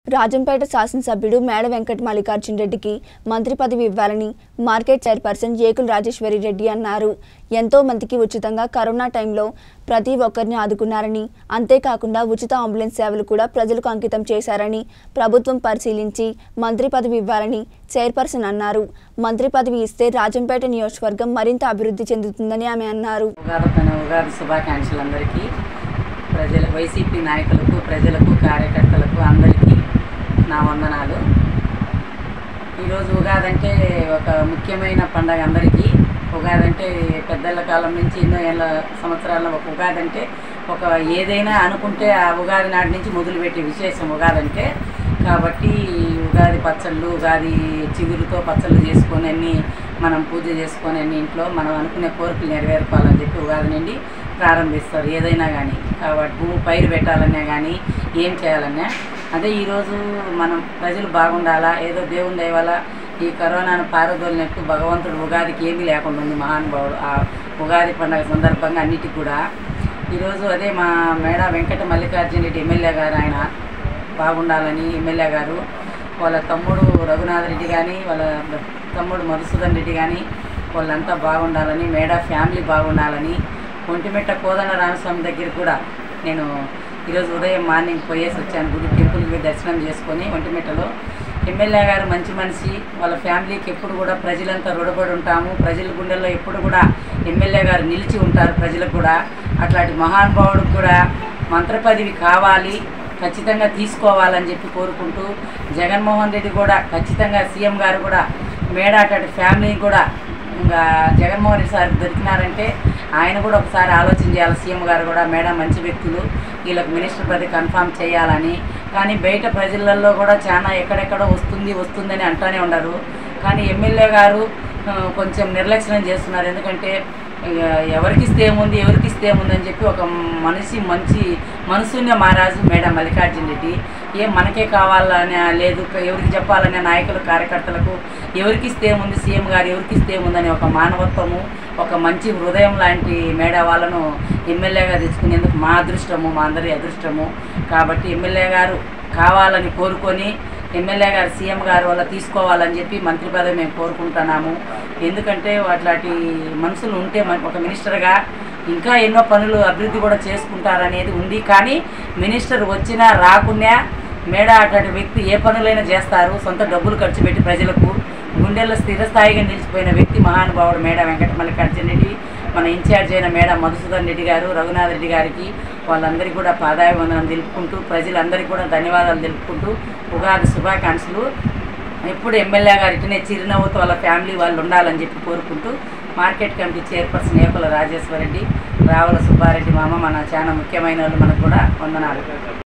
రాజంపేట శాసనసభ్యుడు మేడ వెంకట మల్లికార్జున రెడ్డికి మంత్రి పదవి ఇవ్వాలని మార్కెట్ చైర్పర్సన్ ఏకుల రాజేశ్వరి రెడ్డి అన్నారు ఎంతో మందికి ఉచితంగా కరోనా టైంలో ప్రతి ఒక్కరిని ఆదుకున్నారని అంతేకాకుండా ఉచిత అంబులెన్స్ సేవలు కూడా ప్రజలకు అంకితం చేశారని ప్రభుత్వం పరిశీలించి మంత్రి పదవి ఇవ్వాలని చైర్పర్సన్ అన్నారు మంత్రి పదవి ఇస్తే రాజంపేట నియోజకవర్గం మరింత అభివృద్ధి చెందుతుందని ఆమె అన్నారు ఉగాది పైన ఉగాది శుభాకాంక్షలు అందరికీ ప్రజల వైసీపీ నాయకులకు ప్రజలకు కార్యకర్తలకు అందరికీ నా వందనాలు ఈరోజు ఉగాది అంటే ఒక ముఖ్యమైన పండగ అందరికీ ఉగాది అంటే పెద్దల కాలం నుంచి ఎన్నో ఏళ్ళ సంవత్సరాల ఒక ఉగాది అంటే ఒక ఏదైనా అనుకుంటే ఆ ఉగాది నాటి నుంచి మొదలుపెట్టే విశేషం ఉగాది అంటే కాబట్టి ఉగాది పచ్చళ్ళు ఉగాది చిగురుతో పచ్చళ్ళు చేసుకొని అన్ని మనం పూజ చేసుకొని అన్ని ఇంట్లో మనం అనుకునే కోరికలు నెరవేర్పాలని చెప్పి ఉగాది నుండి ప్రారంభిస్తారు ఏదైనా కానీ కాబట్టి భూమి పైరు పెట్టాలన్నా కానీ ఏం చేయాలన్నా అదే ఈరోజు మనం ప్రజలు బాగుండాలా ఏదో దేవుని దయ వల్ల ఈ కరోనాను పారదోలినట్టు భగవంతుడు ఉగాదికి ఏమీ లేకుండా ఉంది మహానుభావుడు ఆ ఉగాది పండుగ సందర్భంగా అన్నిటికి కూడా ఈరోజు అదే మా మేడ వెంకట మల్లికార్జున రెడ్డి ఎమ్మెల్యే గారు ఆయన బాగుండాలని ఎమ్మెల్యే గారు వాళ్ళ తమ్ముడు రఘునాథ్ రెడ్డి కానీ వాళ్ళ తమ్ముడు మధుసూదన్ రెడ్డి కానీ వాళ్ళంతా బాగుండాలని మేడ ఫ్యామిలీ బాగుండాలని ఒంటిమిట్ట కోదండ రామస్వామి దగ్గర కూడా నేను ఈరోజు ఉదయం మార్నింగ్ పోయేసి వచ్చాను గుడి టెంపుల్కి పోయి దర్శనం చేసుకొని ఒంటిమిట్టలో ఎమ్మెల్యే గారు మంచి మనిషి వాళ్ళ ఫ్యామిలీకి ఎప్పుడు కూడా ప్రజలంతా రుణపడి ఉంటాము ప్రజల గుండెల్లో ఎప్పుడు కూడా ఎమ్మెల్యే గారు నిలిచి ఉంటారు ప్రజలకు కూడా అట్లాంటి మహానుభావుడికి కూడా మంత్ర పదవి కావాలి ఖచ్చితంగా తీసుకోవాలని చెప్పి కోరుకుంటూ జగన్మోహన్ రెడ్డి కూడా ఖచ్చితంగా సీఎం గారు కూడా మేడ అట్లాంటి ఫ్యామిలీని కూడా ఇంకా జగన్మోహన్ రెడ్డి సార్ దొరికినారంటే ఆయన కూడా ఒకసారి ఆలోచన చేయాలి సీఎం గారు కూడా మేడం మంచి వ్యక్తులు వీళ్ళకి మినిస్టర్ పదవి కన్ఫామ్ చేయాలని కానీ బయట ప్రజలలో కూడా చాలా ఎక్కడెక్కడో వస్తుంది వస్తుందని అంటూనే ఉండరు కానీ ఎమ్మెల్యే గారు ఆ, కొంచెం నిర్లక్ష్యం చేస్తున్నారు ఎందుకంటే ఇక ఎవరికి ఇస్తే ఏముంది ఎవరికి ఇస్తే ఏముంది అని చెప్పి ఒక మనిషి మంచి మనసున్న మహారాజు మేడం మల్లికార్జున రెడ్డి ఏం మనకే కావాలనే లేదు ఎవరికి చెప్పాలనే నాయకులు కార్యకర్తలకు ఎవరికి ఇస్తే ఏముంది సీఎం గారు ఎవరికి ఇస్తే ఏముందని ఒక మానవత్వము ఒక మంచి హృదయం లాంటి మేడ వాళ్ళను ఎమ్మెల్యేగా తెచ్చుకునేందుకు మా అదృష్టము మా అందరి అదృష్టము కాబట్టి ఎమ్మెల్యే గారు కావాలని కోరుకొని ఎమ్మెల్యే గారు సీఎం గారు వల్ల తీసుకోవాలని చెప్పి మంత్రి పదవి మేము కోరుకుంటున్నాము ఎందుకంటే అట్లాంటి మనుషులు ఉంటే మన- ఒక మినిస్టర్గా ఇంకా ఎన్నో పనులు అభివృద్ధి కూడా చేసుకుంటారనేది ఉంది కానీ మినిస్టర్ వచ్చినా రాకున్నా మేడ అట్లాంటి వ్యక్తి ఏ పనులైనా చేస్తారు సొంత డబ్బులు ఖర్చు పెట్టి ప్రజలకు గుండెల్లో స్థిరస్థాయిగా నిలిచిపోయిన వ్యక్తి మహానుభావుడు మేడ వెంకట మల్లికార్జున రెడ్డి మన ఇన్ఛార్జ్ అయిన మేడ మధుసూదన్ రెడ్డి గారు రఘునాథ్ రెడ్డి గారికి వాళ్ళందరికీ కూడా పాదాభివందనం తెలుపుకుంటూ ప్రజలందరికీ కూడా ధన్యవాదాలు తెలుపుకుంటూ ఉగాది శుభాకాంక్షలు ఎప్పుడు ఎమ్మెల్యే గారు ఇటునే చిరునవ్వుతో వాళ్ళ ఫ్యామిలీ వాళ్ళు ఉండాలని చెప్పి కోరుకుంటూ market committee chairperson Ekula Rajeswarareddy Ravula Subbareddy మామ మన చాలా ముఖ్యమైన వాళ్ళు మనకు కూడా వందనాలు